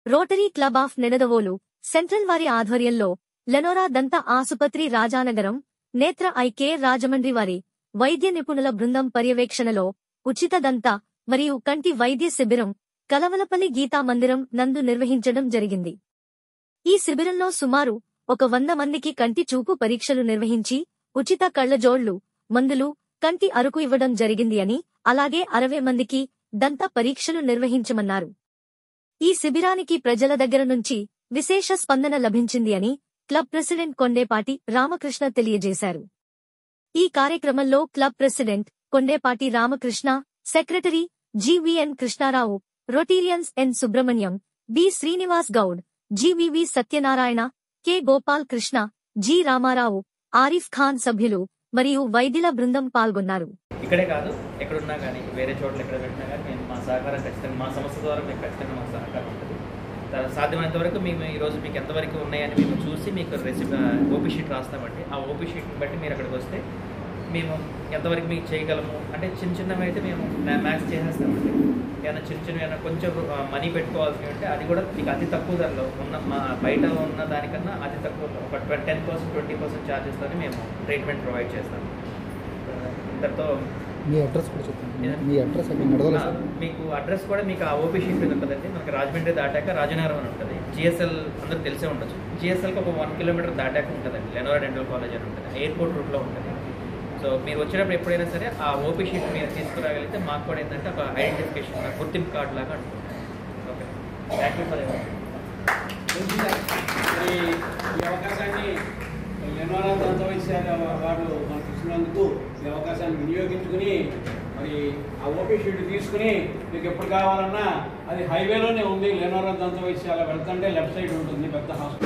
Rotary Club of Nidadavolu Central వారి ఆధ్వర్యంలో లెనోరా దంత ఆసుపత్రి రాజానగరం నేత్ర ఐ కేర్ రాజమండ్రి వారి వైద్య నిపుణుల బృందం పర్యవేక్షణలో ఉచిత దంత మరియు కంటి వైద్య శిబిరం కలవలపల్లి గీతా మందిరం నందు నిర్వహించడం జరిగింది ఈ శిబిరంలో సుమారు ఒక వంద మందికి కంటి చూపు పరీక్షలు నిర్వహించి ఉచిత కళ్లజోళ్లు మందులు కంటి అరుకు ఇవ్వడం జరిగింది అని అలాగే అరవై మందికి దంత పరీక్షలు నిర్వహించమన్నారు ఈ శిబిరానికి ప్రజల దగ్గర నుంచి విశేష స్పందన లభించింది అని క్లబ్ ప్రెసిడెంట్ కొండేపాటి రామకృష్ణ తెలియజేశారు ఈ కార్యక్రమంలో club president Kondepati Ramakrishna secretary GVN Krishna Rao Rotarians N Subrahmanyam B Srinivas Goud GVV Satyanarayana K Gopal Krishna G Rama Rao Arif Khan సభ్యులు మరియు వైద్యుల బృందం పాల్గొన్నారు ఇక్కడే కాదు ఎక్కడున్నా కానీ వేరే చోట్ల ఎక్కడ పెట్టినా కానీ మేము మా సహకారం ఖచ్చితంగా మా సంస్థ ద్వారా మీకు ఖచ్చితంగా మా సహకారం ఉంటుంది తర్వాత సాధ్యమైనంత వరకు మేము ఈరోజు మీకు ఎంతవరకు ఉన్నాయని మేము చూసి మీకు రెసిపీ ఓపీ షీట్ రాస్తామండి ఆ ఓపీ షీట్ని బట్టి మీరు అక్కడికి వస్తే మేము ఎంతవరకు మీకు చేయగలము అంటే చిన్న చిన్నవి అయితే మేము మ్యాక్స్ చేసేస్తామండి ఏమైనా చిన్న చిన్న ఏమైనా కొంచెం మనీ పెట్టుకోవాల్సి ఉంటే అది కూడా మీకు అతి తక్కువ ధరలో ఉన్న మా బయట ఉన్న దానికన్నా అతి తక్కువ ఒక టెన్ పర్సెంట్ ట్వంటీ పర్సెంట్ ఛార్జెస్తోనే మేము ట్రీట్మెంట్ ప్రొవైడ్ చేస్తాం ఇంతటితో మీ అడ్రస్ కూడా చెప్పండి ఏదండి? మీ అడ్రస్ అక్కడ నడవల సార్ మీకు అడ్రస్ కూడా మీకు ఆ ఓపీ షీట్ మీద ఉంటుందండి మనకి రాజమండ్రి దాటాక రాజనగరం అని ఉంటుంది జిఎస్ఎల్ అందరూ తెలిసే ఉండొచ్చు జిఎస్ఎల్కి ఒక వన్ కిలోమీటర్ దాటాక ఉంటుందండి లెనోరా డెంటల్ కాలేజ్ అని ఉంటుంది ఎయిర్పోర్ట్ రూట్లో ఉంటుంది సో మీరు వచ్చినప్పుడు ఎప్పుడైనా సరే ఆ ఓపీ షీట్ మీరు తీసుకురాగలిగితే మాకు కూడా ఏంటంటే ఒక ఐడెంటిఫికేషన్ గుర్తింపు కార్డు లాగా ఉంటుంది ఓకే థ్యాంక్ యూ ఫర్ మరి ఈ అవకాశాన్ని లెనోరా దంత వైద్యశాల వారు మనకు ఇచ్చినందుకు ఈ అవకాశాన్ని వినియోగించుకుని మరి ఆ ఓపీ షీట్ తీసుకుని మీకు ఎప్పుడు కావాలన్నా అది హైవేలోనే ఉంది లెనోరా దంత వైద్యశాల వెళ్తుంటే లెఫ్ట్ సైడ్ ఉంటుంది పెద్ద హాస్పిటల్